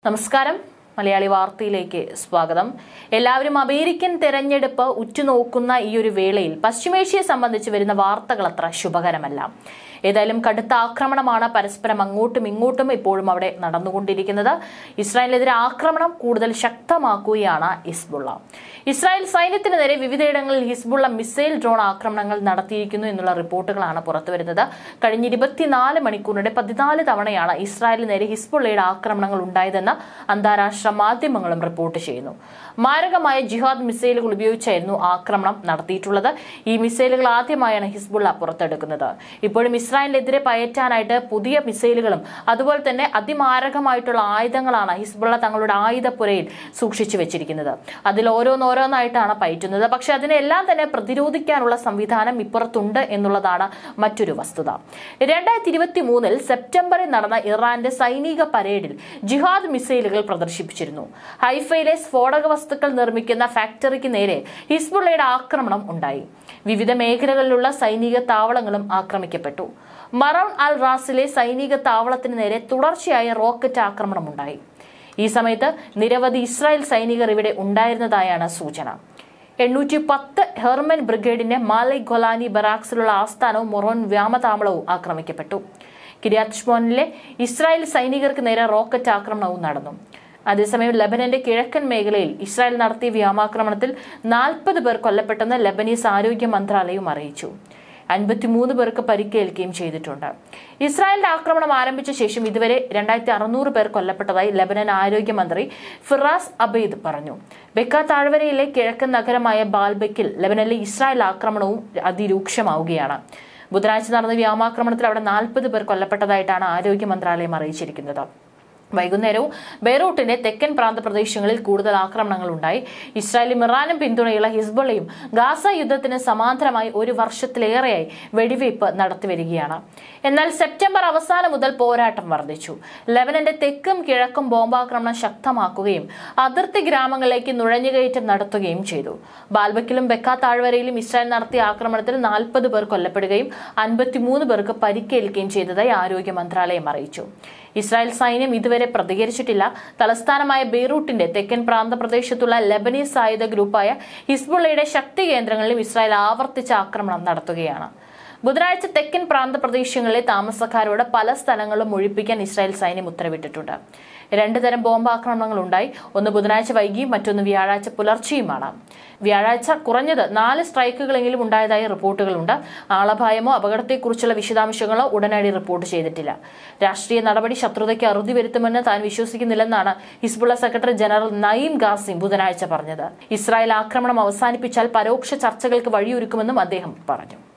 നമസ്കാരം മലയാളി വാർത്തയിലേക്ക് സ്വാഗതം എല്ലാവരും അമേരിക്കൻ തെരഞ്ഞെടുപ്പ് ഉറ്റുനോക്കുന്ന ഈ ഒരു വേളയിൽ പശ്ചിമേഷ്യയെ സംബന്ധിച്ച് വരുന്ന വാർത്തകൾ അത്ര ശുഭകരമല്ല ഏതായാലും കടുത്ത ആക്രമണമാണ് പരസ്പരം അങ്ങോട്ടും ഇങ്ങോട്ടും ഇപ്പോഴും അവിടെ നടന്നുകൊണ്ടിരിക്കുന്നത് ഇസ്രായേലിനെതിരെ ആക്രമണം കൂടുതൽ ശക്തമാക്കുകയാണ് ഹിസ്ബുള്ള ഇസ്രായേൽ സൈന്യത്തിന് നേരെ വിവിധയിടങ്ങളിൽ ഹിസ്ബുള്ള മിസൈൽ ഡ്രോൺ ആക്രമണങ്ങൾ നടത്തിയിരിക്കുന്നു എന്നുള്ള റിപ്പോർട്ടുകളാണ് പുറത്തുവരുന്നത് കഴിഞ്ഞ ഇരുപത്തിനാല് മണിക്കൂറിനിടെ പതിനാല് തവണയാണ് ഇസ്രായേലിന് നേരെ ഹിസ്ബുള്ളയുടെ ആക്രമണങ്ങൾ ഉണ്ടായതെന്ന് അന്താരാഷ്ട്ര മാധ്യമങ്ങളും റിപ്പോർട്ട് ചെയ്യുന്നു മാരകമായ ജിഹാദ് മിസൈലുകൾ ഉപയോഗിച്ചായിരുന്നു ആക്രമണം നടത്തിയിട്ടുള്ളത് ഈ മിസൈലുകൾ ആദ്യമായാണ് ഹിസ്ബുള്ള പുറത്തെടുക്കുന്നത് ഇപ്പോഴും ഇസ്രായേലിനെതിരെ പയറ്റാനായിട്ട് പുതിയ മിസൈലുകളും അതുപോലെ തന്നെ അതിമാരകമായിട്ടുള്ള ആയുധങ്ങളാണ് ഹിസ്ബുള്ള തങ്ങളുടെ ആയുധപ്പുരയിൽ സൂക്ഷിച്ചു വെച്ചിരിക്കുന്നത് അതിൽ ഓരോന്നോരോന്നായിട്ടാണ് പയറ്റുന്നത് പക്ഷെ അതിനെല്ലാം തന്നെ പ്രതിരോധിക്കാനുള്ള സംവിധാനം ഇപ്പുറത്തുണ്ട് എന്നുള്ളതാണ് മറ്റൊരു വസ്തുത രണ്ടായിരത്തി ഇരുപത്തി മൂന്നിൽ സെപ്റ്റംബറിൽ നടന്ന ഇറാന്റെ സൈനിക പരേഡിൽ ജിഹാദ് മിസൈലുകൾ പ്രദർശിപ്പിച്ചിരുന്നു ഹൈഫയിലെ സ്ഫോടക വസ്തുക്കൾ നിർമ്മിക്കുന്ന ഫാക്ടറിക്ക് നേരെ ഹിസ്ബുള്ളയുടെ ആക്രമണം ഉണ്ടായി വിവിധ മേഖലകളിലുള്ള സൈനിക താവളങ്ങളും ആക്രമിക്കപ്പെട്ടു മറൌൺ അൽ റാസിലെ സൈനിക താവളത്തിന് നേരെ തുടർച്ചയായ റോക്കറ്റ് ആക്രമണമുണ്ടായി ഈ സമയത്ത് നിരവധി ഇസ്രായേൽ സൈനികർ ഇവിടെ ഉണ്ടായിരുന്നതായാണ് സൂചന എണ്ണൂറ്റി പത്ത് ഹെർമൻ ബ്രിഗേഡിന്റെ മാലിക് ഗൊലാനി ബറാക്സിലുള്ള ആസ്ഥാനവും മൊറോൻ വ്യാമതാവളവും ആക്രമിക്കപ്പെട്ടു കിരിയാത് ഷ്മോനിലെ ഇസ്രായേൽ സൈനികർക്ക് നേരെ റോക്കറ്റ് ആക്രമണവും നടന്നു അതേസമയം ലബനന്റെ കിഴക്കൻ മേഖലയിൽ ഇസ്രായേൽ നടത്തിയ വ്യോമാക്രമണത്തിൽ നാൽപ്പത് പേർ കൊല്ലപ്പെട്ടെന്ന് ലബനീസ് ആരോഗ്യ മന്ത്രാലയം അറിയിച്ചു അൻപത്തിമൂന്ന് പേർക്ക് പരിക്കേൽക്കുകയും ചെയ്തിട്ടുണ്ട് ഇസ്രായേലിന്റെ ആക്രമണം ആരംഭിച്ച ശേഷം ഇതുവരെ രണ്ടായിരത്തി അറുന്നൂറ് പേർ കൊല്ലപ്പെട്ടതായി ലബനൻ ആരോഗ്യമന്ത്രി ഫിറാസ് അബീദ് പറഞ്ഞു ബെക്ക താഴ്വരയിലെ കിഴക്കൻ നഗരമായ ബാൽബെക്കിൽ ലബനനിലെ ഇസ്രായേൽ ആക്രമണവും അതിരൂക്ഷമാവുകയാണ് ബുധനാഴ്ച നടന്ന വ്യോമാക്രമണത്തിൽ അവിടെ നാൽപ്പത് പേർ കൊല്ലപ്പെട്ടതായിട്ടാണ് ആരോഗ്യ മന്ത്രാലയം അറിയിച്ചിരിക്കുന്നത് വൈകുന്നേരവും ബെയ്റൂട്ടിന്റെ തെക്കൻ പ്രാന്തപ്രദേശങ്ങളിൽ കൂടുതൽ ആക്രമണങ്ങൾ ഉണ്ടായി ഇസ്രായേലും ഇറാനും പിന്തുണയുള്ള ഹിസ്ബുള്ളയും ഗാസ യുദ്ധത്തിന് സമാന്തരമായി ഒരു വർഷത്തിലേറെയായി വെടിവയ്പ് നടത്തിവരികയാണ് എന്നാൽ സെപ്റ്റംബർ അവസാനം മുതൽ പോരാട്ടം വർദ്ധിച്ചു ലെബനന്റെ തെക്കും കിഴക്കും ബോംബാക്രമണം ശക്തമാക്കുകയും അതിർത്തി ഗ്രാമങ്ങളിലേക്ക് നുഴഞ്ഞുകയറ്റം നടത്തുകയും ചെയ്തു ബാൽബക്കിലും ബെക്ക താഴ്വരയിലും ഇസ്രായേൽ നടത്തിയ ആക്രമണത്തിൽ നാൽപ്പത് പേർ കൊല്ലപ്പെടുകയും അൻപത്തിമൂന്ന് പേർക്ക് പരിക്കേൽക്കുകയും ചെയ്തതായി ആരോഗ്യ മന്ത്രാലയം അറിയിച്ചു ഇസ്രായേൽ സൈന്യം ഇതുവരെ പ്രതികരിച്ചിട്ടില്ല തലസ്ഥാനമായ ബെയ്റൂട്ടിന്റെ തെക്കൻ പ്രാന്തപ്രദേശത്തുള്ള ലബനീസ് സായുധ ഗ്രൂപ്പായ ഹിസ്ബുള്ളയുടെ ശക്തി കേന്ദ്രങ്ങളിലും ഇസ്രായേൽ ആവർത്തിച്ച ആക്രമണം നടത്തുകയാണ് ബുധനാഴ്ച തെക്കൻ പ്രാന്തപ്രദേശങ്ങളിലെ താമസക്കാരോട് പല സ്ഥലങ്ങളും ഒഴിപ്പിക്കാൻ ഇസ്രായേൽ സൈന്യം ഉത്തരവിട്ടിട്ടുണ്ട് രണ്ട് തരം ബോംബാക്രമണങ്ങൾ ഉണ്ടായി ഒന്ന് ബുധനാഴ്ച വൈകിയും മറ്റൊന്ന് വ്യാഴാഴ്ച പുലർച്ചെയുമാണ് വ്യാഴാഴ്ച കുറഞ്ഞത് നാല് സ്ട്രൈക്കുകളെങ്കിലും ഉണ്ടായതായി റിപ്പോർട്ടുകളുണ്ട് ആളപായമോ അപകടത്തെക്കുറിച്ചുള്ള വിശദാംശങ്ങളോ ഉടനടി റിപ്പോർട്ട് ചെയ്തിട്ടില്ല രാഷ്ട്രീയ നടപടി ശത്രുതയ്ക്ക് അറുതി വരുത്തുമെന്ന് താൻ വിശ്വസിക്കുന്നില്ലെന്നാണ് Hezbollah secretary general Naim Qassem ബുധനാഴ്ച പറഞ്ഞത് ഇസ്രായേൽ ആക്രമണം അവസാനിപ്പിച്ചാൽ പരോക്ഷ ചർച്ചകൾക്ക് വഴിയൊരുക്കുമെന്നും അദ്ദേഹം പറഞ്ഞു